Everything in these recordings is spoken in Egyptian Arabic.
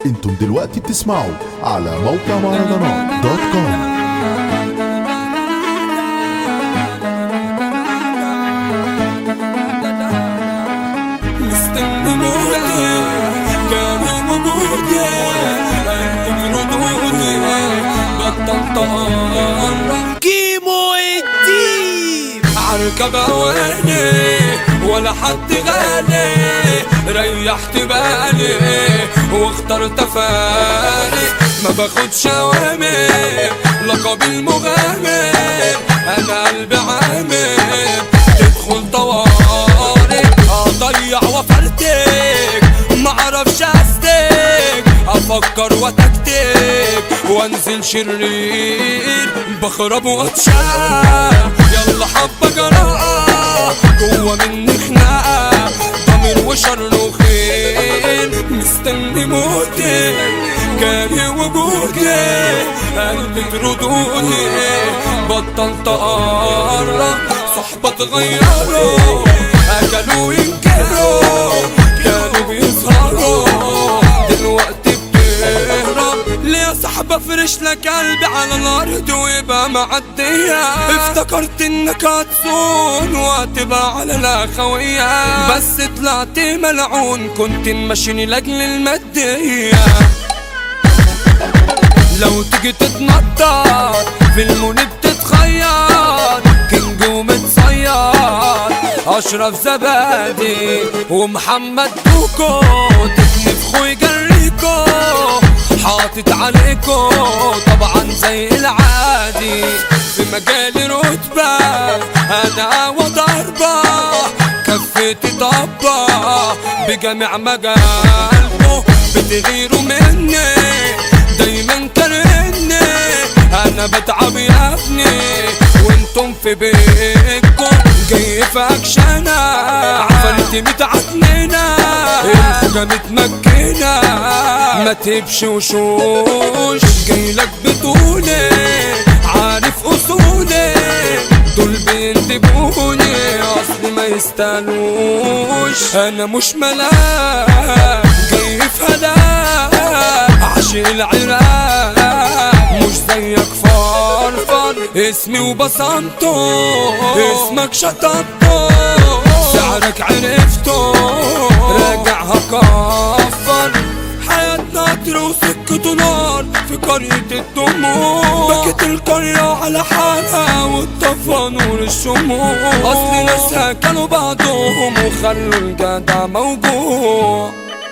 انتم دلوقتي بتسمعوا على موقع مهرجانات دوت كوم مستني موتي كانوا موجودي انت ردودي بطل طهر كيمو الديب عركب اواني ولا حد غالي ريحت بالي واخترت فارق ما باخدش اوامر لقب المغامر انا قلبي عامر تدخل طوارئ اضيع وفرتك معرفش استك افكر وتكتك وانزل شرير بخرب واتشاف يلا حبة جراءة جوه مني خناقة ضمير وشر وخير مستني موتي كاره وجودي قلبي ردودي بطلت اقرب صحبة تغيروا اكلوا ينكروا كانوا بيسهروا دلوقتي بتهرب ليه يا صاحبة فرش لك قلبي على الارض ويبقى معدية افتكرت انك هتصون وهتبقى على الاخوية بس طلعت ملعون كنت ماشيني لاجل المادية لو تيجي تتنطط في المنيب تتخيط كينج ومتصيط اشرف زبادي ومحمد كوكو تكنف خوي جريكو حاطط عليكو طبعا زي العادي في مجالي رتبة انا وضربة كفتي طبة بجميع مجالكو بتغيروا مني دايما كرهني انا بتعب يا ابني وانتم في بيتكم جاي في اكشنة عفرتي متعكننة الخوجة متمكنة ما تبش وشوش جاي لك بطولي عارف اصولي دول بيندبوني اصل ما يستاهلوش انا مش ملاك جاي في هلاك عاشق العراق مش زيك فرفر اسمي وبصمته اسمك شطبته سعرك عرفته راجعها كفر حياتنا قطر وسكته نار في قرية الدموع بكت القرية على حالها واتطفى نور الشموع أصل ناسها كانوا بعضهم وخلوا الجدع موجوع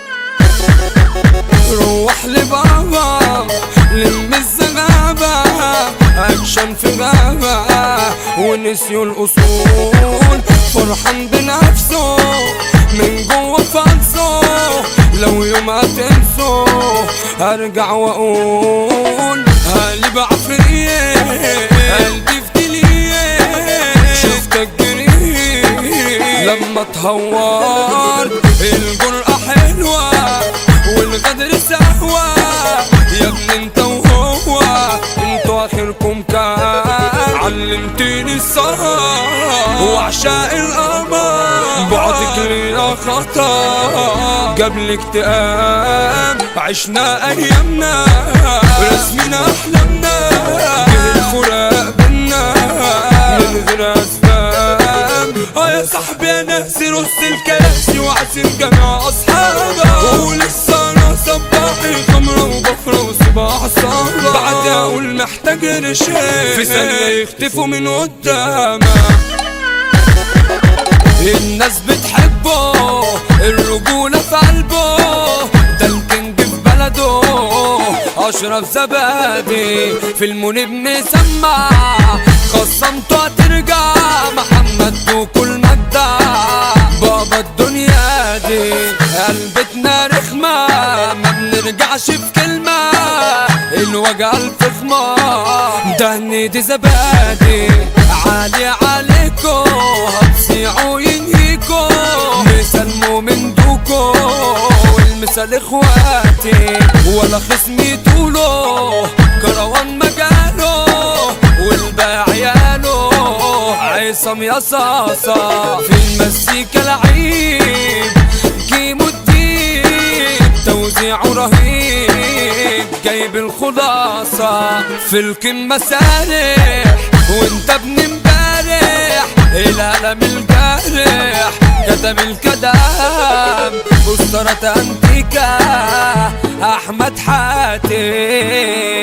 روح لبابا لم الزغابة أكشن في غابة ونسيوا الأصول فرحان بنفسه من جوه فانسه لو يوم هتنسوا هرجع واقول قلبي عفرية قلبي في دلية شفتك جريء لما تهور الجرأة حلوة والغدر سهوة يا ابني انت وهو انتوا اخركم كان علمتني السهر وعشاق القمر بعدك لينا خطا قبل اكتئاب عشنا ايامنا رسمنا احلامنا جه الفراق بينا من غير اسباب اه يا صاحبي يا ناسي رص الكراسي وعسير جميع اصحابك ولسه انا صباحي خمرة وبفرة وصباح صعبة بعد اقول محتاج رشاق في ثانية يختفوا من قدامك الناس بتحبه الرجولة في قلبه ده الكينج في بلده أشرف زبادي في المنيب مسمع خصمته هترجع محمد وكل مجدع بابا الدنيا دي قلبتنا رخمة ما بنرجعش في كلمة الوجع الفخمة دهني دي زبادي عالي عليكو هتصيعوا ينهيكو مسلموا من دوكو والمثال اخواتي ولا خصمي طوله كروان مجاله والباع عياله عصام يا صاصة في المزيكا لعيب كيمو الدين توزيعه رهيب الملك جايب الخلاصة في القمة سارح وانت ابن امبارح القلم الجارح كتب الكلام مسطرة انتيكا احمد حاتم